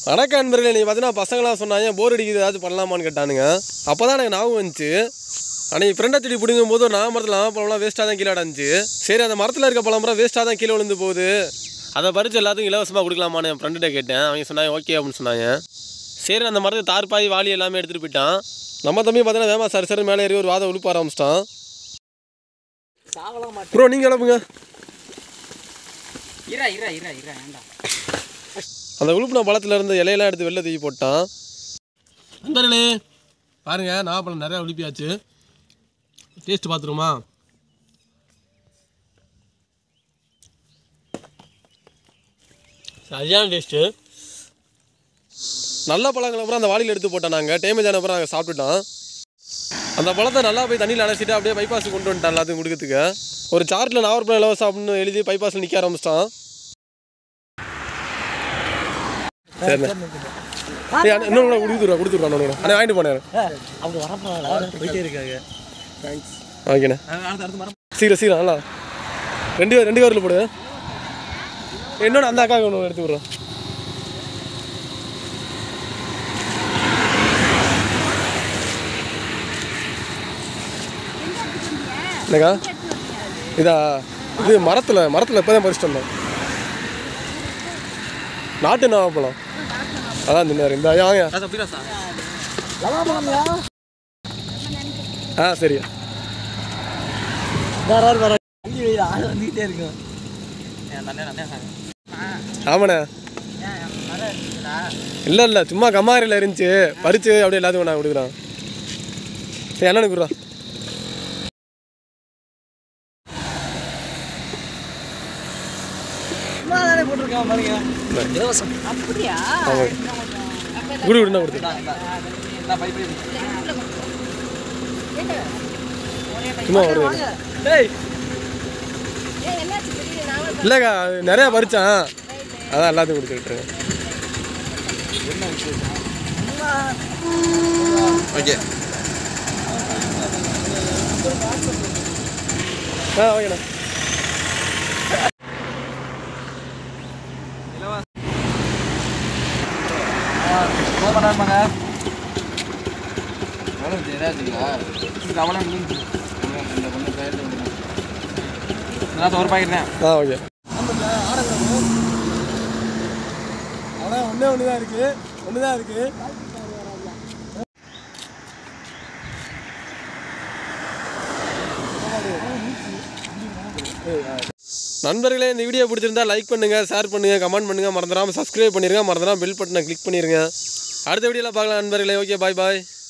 வணக்கம் நண்பர்களே நீ பார்த்தீங்கன்னா பசங்களாம் சொன்னாங்க போர் அடிக்குது ஏதாச்சும் பண்ணலாமான்னு கேட்டானுங்க அப்போ தான் எனக்கு ஞாபகம் வந்துச்சு அன்னைக்கு ஃப்ரெண்டை செடி பிடிங்கும் போது நான் மரத்தில் நான் பழம்லாம் வேஸ்ட்டாக தான் கீழே அடைஞ்சு சரி அந்த மரத்தில் இருக்க பழம்லாம் வேஸ்ட்டாக தான் கீழே விழுந்து போகுது அதை பறித்து எல்லாத்துக்கும் இலவசமாக கொடுக்கலாமான்னு என் ஃப்ரெண்டுகிட்ட கேட்டேன் அவங்க சொன்னாங்க ஓகே அப்படின்னு சொன்னாங்க சரி அந்த மரத்தை தார்பாய் வாளி எல்லாமே எடுத்துகிட்டு போயிட்டான் நம்ம தம்பி பார்த்தீங்கன்னா வேமா சரி சரி மேலே ஏறி ஒரு வாதை உழுப்ப ஆரம்பிச்சிட்டான் சாவலாம் மாட்டேன் ப்ரோ நீங்கள் கிளப்புங்க இரா இரா இரா இரா வேண்டாம் அந்த உழுப்புன பழத்துல இருந்து இலையெல்லாம் எடுத்து வெளில தூக்கி போட்டான் நண்பர்களே பாருங்க நாகப்பழம் நிறையா உழுப்பியாச்சு டேஸ்ட் பார்த்துருமா சரியான டேஸ்ட்டு நல்ல பழங்களை அப்புறம் அந்த வாளியில் எடுத்து போட்டோம் நாங்கள் டேமேஜ் ஆன அப்புறம் நாங்கள் சாப்பிட்டுட்டோம் அந்த பழத்தை நல்லா போய் தண்ணியில் அலசிட்டு அப்படியே பைபாஸ் கொண்டு வந்துட்டான் எல்லாத்தையும் கொடுக்கறதுக்கு ஒரு சார்ட்டில் நாகப்பழம் இலவசம் அப்படின்னு எழுதி பைபாஸில் நிற்க ஆரம்பிச்சிட்டான் சரிண்ணே ஏய், அண்ணா, இன்னொன்று கொடுத்துருவா கொடுத்துருவா இன்னொன்று அண்ணா வாங்கிட்டு போனேன் அவங்க வரப்போறாங்க போயிட்டே இருக்காங்க ஓகேண்ணே அடுத்து அடுத்து மரம் சீக்கிரம் சீக்கிரம் நல்லா ரெண்டு ரெண்டு கவரில் போடு இன்னொன்று அந்த அக்காவுக்கு ஒன்று எடுத்து விட்றோம் என்னக்கா இதா இது மரத்தில் மரத்தில் இப்போ தான் பறிச்சிட்டு வந்தோம் நாட்டு நாவப்பழம் அதான் தின்னார் இந்த வாங்க அப்படியா சார் ஆ சரியா வேற வேற வேற வண்டி வெயில் ஆள் வந்துக்கிட்டே இருக்கும் நல்ல நல்ல ஆமாண்ணே இல்லை இல்லை சும்மா கம்மாரியில் இருந்துச்சு பறிச்சு அப்படியே எல்லாத்துக்கும் நான் கொடுக்குறேன் சரி அண்ணனுக்கு கொடுறா தானே போட்டிருக்கான் பாருங்க இலவசம் அப்படியா ஆமாம் குடி விடுனா கொடுத்து நான் பைப் சும்மா ஒரு டேய் ஏன் என்னாச்சு திடீர்னு நாங்களும் இல்லைக்கா அது நிறையா பறிச்சான் அதான் எல்லாத்தையும் கொடுத்துக்கிட்டுருங்க ஓகே ஆ ஓகேண்ணா போக பண்ணாருமாங்க ஒரு பாக்கெட் தான் ஆ ஓகே ஆனால் ஒன்றே ஒன்று தான் இருக்குது ஒன்று தான் இருக்குது நண்பர்களே இந்த வீடியோ பிடிச்சிருந்தா லைக் பண்ணுங்க ஷேர் பண்ணுங்க கமெண்ட் பண்ணுங்க மறந்துடாம சப்ஸ்கிரைப் பண்ணிருங்க மறந்துடாம பெல் பட்டனை கிளிக் பண்ணிருங்க அடுத்த வீடியோவில் பார்க்கலாம் நண்பர்களே ஓகே பாய் பாய்